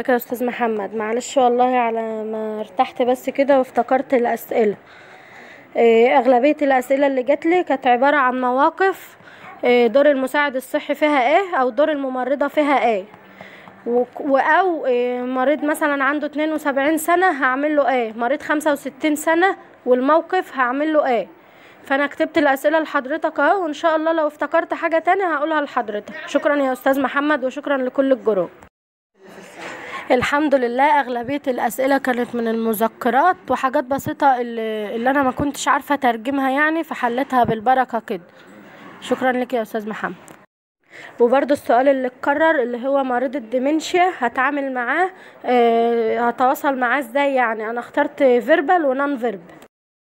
ازيك يا استاذ محمد معلش والله على ما ارتحت بس كده وافتكرت الاسئله إيه، اغلبيه الاسئله اللي جاتلي كانت عباره عن مواقف إيه، دور المساعد الصحي فيها ايه او دور الممرضه فيها ايه وك- و- او إيه، مريض مثلا عنده 72 سنه هعمل له ايه مريض 65 سنه والموقف هعمل له ايه فانا كتبت الاسئله لحضرتك اهو وان شاء الله لو افتكرت حاجه تانية هقولها لحضرتك شكرا يا استاذ محمد وشكرا لكل الجروب الحمد لله أغلبية الأسئلة كانت من المذكرات وحاجات بسيطة اللي, اللي أنا ما كنتش عارفة ترجمها يعني فحلتها بالبركة كده شكرا لك يا أستاذ محمد وبرضو السؤال اللي اتكرر اللي هو مريض الديمنشيا هتعامل معاه آه، هتواصل معاه ازاي يعني انا اخترت فيربال ونون فيربال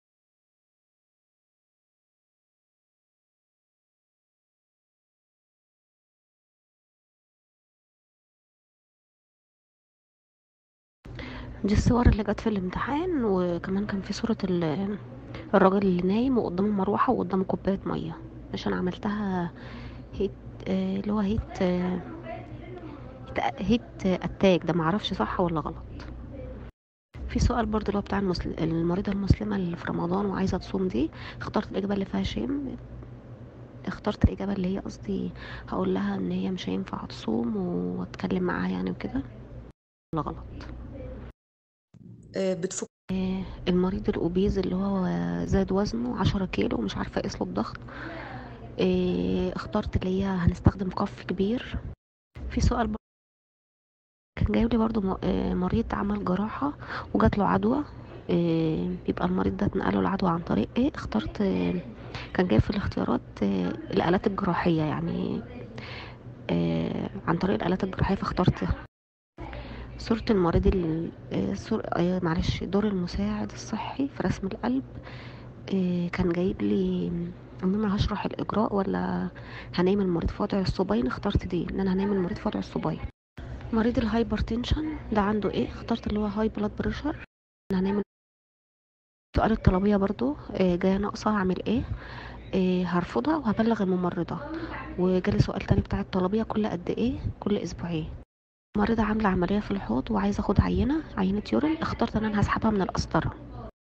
دي الصور اللي جت في الامتحان وكمان كان في صورة ال- الراجل اللي نايم وقدامه مروحة وقدامه كوباية مية عشان عملتها هيت آه، اللي هو هيت آه، هيت- هيت اتاك ده معرفش صح ولا غلط في سؤال برضو اللي هو بتاع المسل... المريضة المسلمة اللي في رمضان وعايزة تصوم دي اخترت الإجابة اللي فيها شيم اخترت الإجابة اللي هي قصدي هقول لها إن هي مش هينفع تصوم واتكلم معاها يعني وكده ولا غلط آه، بتفك آه، المريض الأوبيز اللي هو زاد وزنه عشرة كيلو ومش عارفة اقيس له الضغط آه، اخترت اللي هي هنستخدم كف كبير في سؤال بر- كان جايب لي برضو م- آه، مريض عمل جراحة وجات له عدوى آه، بيبقى المريض ده اتنقله العدوى عن طريق ايه اخترت آه، كان جايب في الاختيارات آه، الآلات الجراحية يعني آه، عن طريق الآلات الجراحية فاخترت صورة المريض ال... آه، صور... آه، معلش دور المساعد الصحي في رسم القلب آه، كان جايب لي ان انا هشرح الاجراء ولا هنام المريض في وضع الصباين اخترت دي ان انا هنام المريض في وضع الصباين مريض الهايبرتنشن ده عنده ايه اخترت اللي هو هاي بلاد بريشر انا هنام سؤال الطلبية برضو آه، جاية ناقصة هعمل ايه آه، هرفضها وهبلغ الممرضة وجالي سؤال تاني بتاع الطلبية كل قد ايه كل اسبوعين مريضة عاملة عملية في الحوض وعايزة اخد عينة عينة يورين اخترت ان انا هسحبها من القسطرة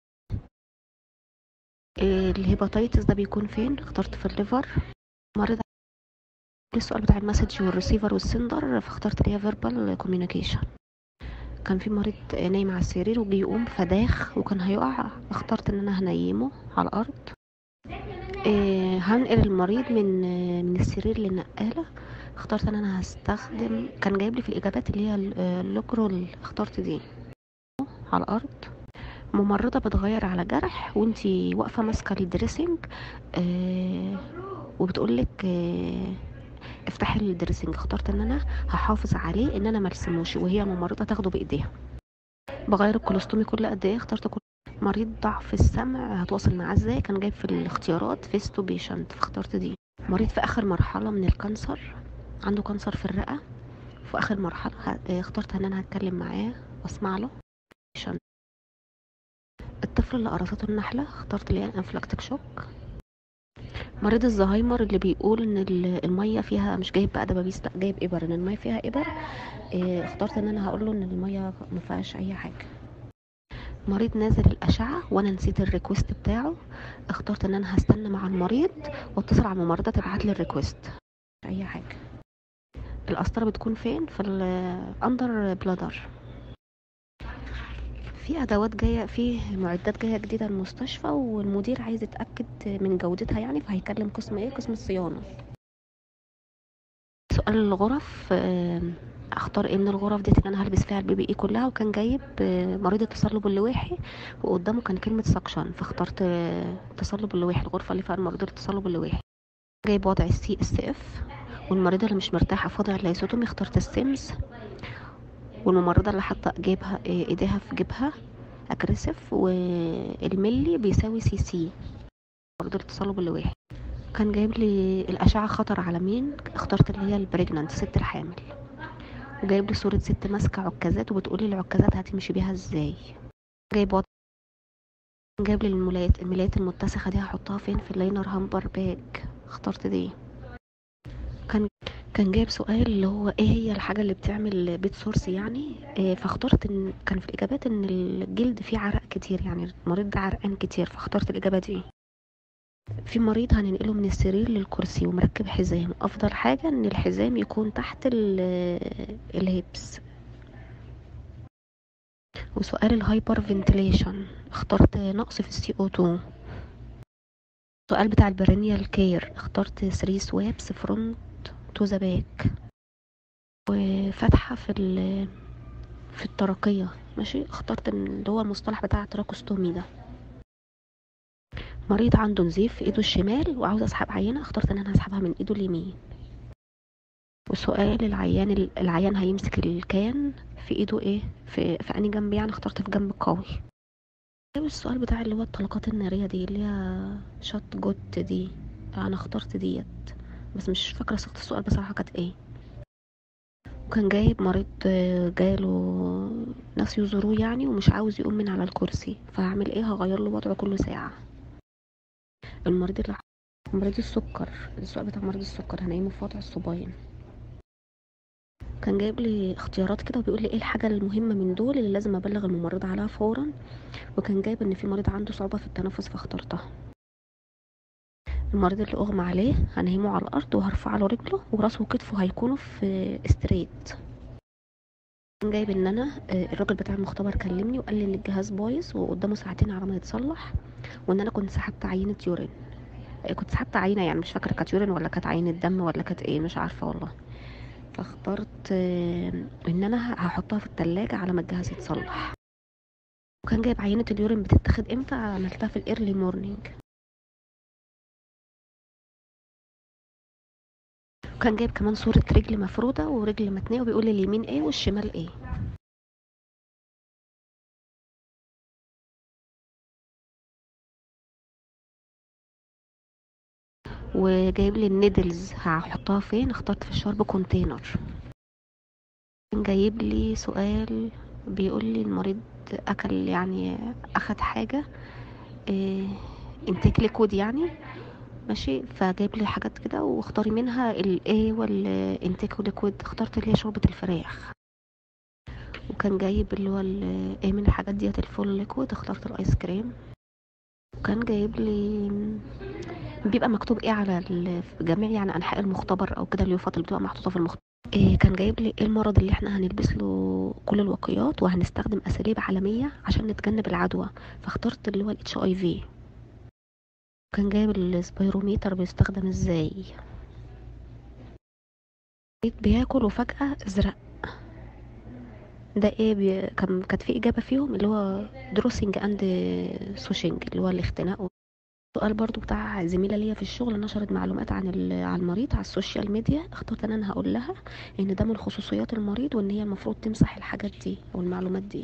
إيه الهيباتيتس ده بيكون فين اخترت في الليفر مريض السؤال بتاع المسج والريسيفر والسندر فاخترت اللي هي فيربال كوميونيكيشن كان في مريض نايم على السرير وجي يقوم فداخ وكان هيقع اخترت ان انا هنيمه على الارض إيه هنقل المريض من من السرير للنقالة اخترت ان انا هستخدم كان جايب لي في الاجابات اللي هي ال- اللوكرول اخترت دي على الارض ممرضة بتغير على جرح وانتي واقفة ماسكة الدريسنج آه وبتقولك آه افتحي الدريسنج اخترت ان انا هحافظ عليه ان انا مرسموش وهي الممرضة تاخده بايديها بغير الكولوستومي كل قد ايه اخترت كل مريض ضعف السمع هتواصل معاه ازاي كان جايب في الاختيارات فيس تو بيشنت فاخترت دي مريض في اخر مرحلة من الكانسر عنده كانسر في الرئة في اخر مرحلة ه- آه، اخترت ان انا هتكلم معاه واسمع له patient. الطفل اللي قرصته النحلة اخترت اللي هي الانفلاكتيك شوك مريض الزهايمر اللي بيقول ان ال- المية فيها مش جايب بقى دبابيس لا جايب ابر ان المية فيها ابر اه اخترت ان انا هقول له ان المية ما فيهاش اي حاجة مريض نازل الاشعة وانا نسيت الريكوست بتاعه اخترت ان انا هستنى مع المريض واتصل على الممرضة تبعت لي الريكوست اي حاجة القسطرة بتكون فين في الاندر بلادر في ادوات جايه في معدات جايه جديده المستشفى والمدير عايز يتاكد من جودتها يعني فهيكلم قسم ايه قسم الصيانه سؤال الغرف آم، اختار ايه من الغرف دي اللي انا هلبس فيها البي بي اي كلها وكان جايب آه، مريض التصلب اللويحي وقدامه كان كلمه سكشن فاخترت آه، التصلب اللويحي الغرفه اللي فيها مريض التصلب اللويحي جايب وضع السي اس اف والمريضه اللي مش مرتاحه في وضع الليسوتومي اخترت السيمز والممرضه اللي حاطه جيبها آه، ايديها في جيبها اجريسيف والملي بيساوي سي سي برضه التصلب اللويحي كان جايب لي الأشعة خطر على مين اخترت اللي هي البريجنانت ست الحامل وجايب لي صورة ست ماسكة عكازات وبتقولي العكازات هتمشي بيها ازاي جايب وضع جايب لي الملايات الملايات المتسخة دي هحطها فين في اللاينر هامبر باج اخترت دي كان كان جايب سؤال اللي هو ايه هي الحاجة اللي بتعمل بيت سورس يعني إيه فاخترت ان كان في الاجابات ان الجلد فيه عرق كتير يعني المريض ده عرقان كتير فاخترت الاجابة دي في مريض هننقله من السرير للكرسي ومركب حزام افضل حاجة ان الحزام يكون تحت الهيبس وسؤال الهايبر فنتليشن اخترت نقص في السي او 2 السؤال بتاع البرينيال كير اخترت 3 سوابس فرونت تو ذا باك وفتحة في في الترقية ماشي اخترت اللي هو المصطلح بتاع التراكوستومي ده مريض عنده نزيف في ايده الشمال وعاوز اسحب عينة اخترت ان انا هسحبها من ايده اليمين وسؤال العيان العيان هيمسك الكان في ايده ايه في في اني جنب يعني اخترت في جنب القوي السؤال بتاع اللي هو الطلقات النارية دي اللي هي شات جوت دي انا اخترت ديت بس مش فاكرة صيغة السؤال بصراحة كانت ايه وكان جايب مريض جاله ناس يزوروه يعني ومش عاوز يقوم من على الكرسي فهعمل ايه هغير له وضعه كل ساعة المريض اللي مريض السكر السؤال بتاع مريض السكر هنيمه في وضع الصباين كان جايب لي اختيارات كده وبيقول لي ايه الحاجة المهمة من دول اللي لازم ابلغ الممرض عليها فورا وكان جايب ان في مريض عنده صعوبة في التنفس فاخترتها المريض اللي اغمى عليه هنهمه على الارض وهرفع له رجله وراسه وكتفه هيكونوا في ستريت كان جايب ان انا الراجل بتاع المختبر كلمني وقال لي ان الجهاز بايظ وقدامه ساعتين على ما يتصلح وان انا كنت سحبت عينه يورين كنت سحبت عينه يعني مش فاكره كانت يورين ولا كانت عينه دم ولا كانت ايه مش عارفه والله فاخترت ان انا هحطها في التلاجة على ما الجهاز يتصلح وكان جايب عينة اليورين بتتاخد امتى عملتها في الايرلي مورنينج وكان جايب كمان صورة رجل مفرودة ورجل متنية وبيقول لي اليمين ايه والشمال ايه وجايب لي النيدلز هحطها فين اخترت في الشرب كونتينر جايب لي سؤال بيقول لي المريض اكل يعني اخد حاجة اه انتاج ليكود يعني ماشي فجايب لي حاجات كده واختاري منها الايه والانتيك ليكويد اخترت اللي هي شوربة الفراخ وكان جايب اللي هو ايه من الحاجات ديت الفول ليكويد اخترت الايس كريم وكان جايب لي بيبقى مكتوب ايه على جميع يعني انحاء المختبر او كده اليوفط اللي بتبقى محطوطه في المختبر إيه كان جايب لي ايه المرض اللي احنا هنلبس له كل الوقايات وهنستخدم اساليب عالميه عشان نتجنب العدوى فاخترت اللي هو الاتش اي في كان جايب السبيروميتر بيستخدم ازاي بياكل وفجأة ازرق ده ايه بي... كان كانت في اجابة فيهم اللي هو دروسنج اند سوشنج اللي هو الاختناق سؤال برضو بتاع زميلة ليا في الشغل نشرت معلومات عن عن المريض على السوشيال ميديا اخترت ان انا هقول لها ان ده من خصوصيات المريض وان هي المفروض تمسح الحاجات دي او المعلومات دي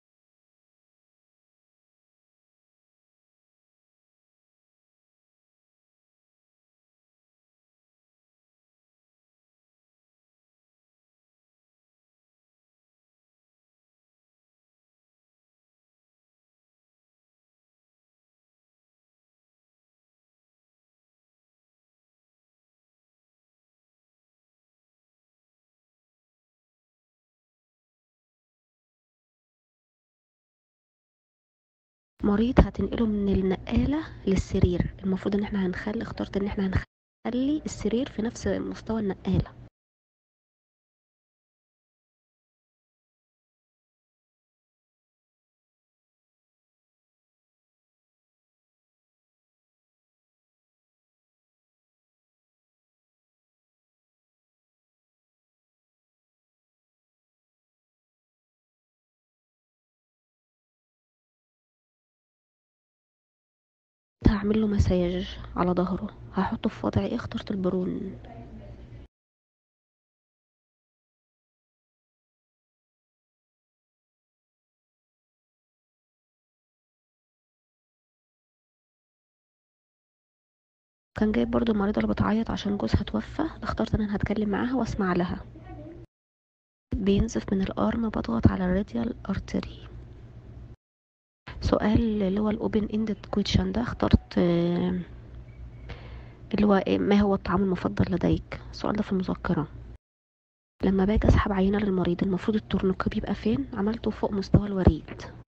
مريض هتنقله من النقالة للسرير المفروض ان احنا هنخلي اخترت ان احنا هنخلي السرير في نفس مستوى النقالة هعمل له مساج على ظهره هحطه في وضع ايه اخترت البرون كان جايب برضو المريضة اللي بتعيط عشان جوزها توفى اخترت ان انا هتكلم معاها واسمع لها بينزف من الارم بضغط على الراديال ارتري سؤال اللي هو الاوبن اندد كويشن ده اخترت اللي هو ما هو الطعام المفضل لديك السؤال ده في المذكرة لما باجي اسحب عينة للمريض المفروض التورنيكو بيبقى فين عملته فوق مستوى الوريد